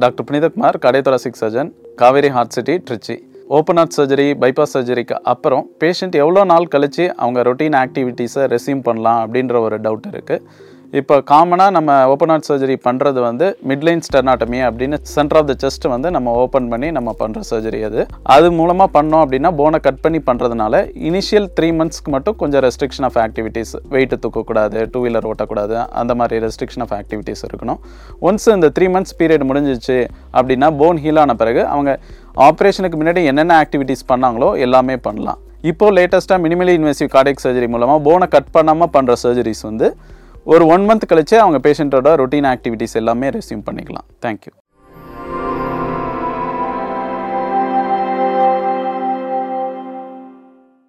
doctor Punithakumar cardiothoracic surgeon Kauvery heart city Trichy open heart surgery bypass சர்ஜரிக்கு அப்புறம் patient எவ்வளோ நாள் கழித்து அவங்க ரொட்டீன் ஆக்டிவிட்டீஸை ரெஸ்யூம் பண்ணலாம் அப்படின்ற ஒரு டவுட் இருக்குது இப்போ காமனாக நம்ம ஓப்பன் ஹார்ட் சர்ஜரி பண்ணுறது வந்து மிட்லைன் ஸ்டெர்னாட்டமி அப்படின்னு சென்டர் ஆஃப் த செஸ்ட் வந்து நம்ம ஓப்பன் பண்ணி நம்ம பண்ணுற சர்ஜரி அது அது மூலமாக பண்ணோம் அப்படின்னா போனை கட் பண்ணி பண்ணுறதுனால இனிஷியல் த்ரீ மந்த்ஸ்க்கு மட்டும் கொஞ்சம் ரெஸ்ட்ரிக்ஷன் ஆஃப் ஆக்டிவிட்டீஸ் வெயிட் தூக்கக்கூடாது டூ வீலர் ஓட்டக்கூடாது அந்த மாதிரி ரெஸ்ட்ரிக்ஷன் ஆஃப் ஆக்டிவிட்டீஸ் இருக்கணும் ஒன்ஸ் இந்த த்ரீ மந்த்ஸ் பீரியட் முடிஞ்சிச்சு அப்படின்னா போன் ஹீல் ஆன பிறகு அவங்க ஆப்ரேஷனுக்கு முன்னாடி என்னென்ன ஆக்டிவிட்டீஸ் பண்ணாங்களோ எல்லாமே பண்ணலாம் இப்போ லேட்டஸ்ட்டாக மினிமலி இன்வெசிவ் கார்டியக் சர்ஜரி மூலமாக போனை கட் பண்ணாமல் பண்ணுற சர்ஜரிஸ் வந்து ஒரு ஒன் மந்த் கழிச்சு அவங்க பேஷண்ட்டோட ரொட்டீன் ஆக்டிவிட்டீஸ் எல்லாமே ரெஸ்யூம் பண்ணிக்கலாம் தேங்க்யூ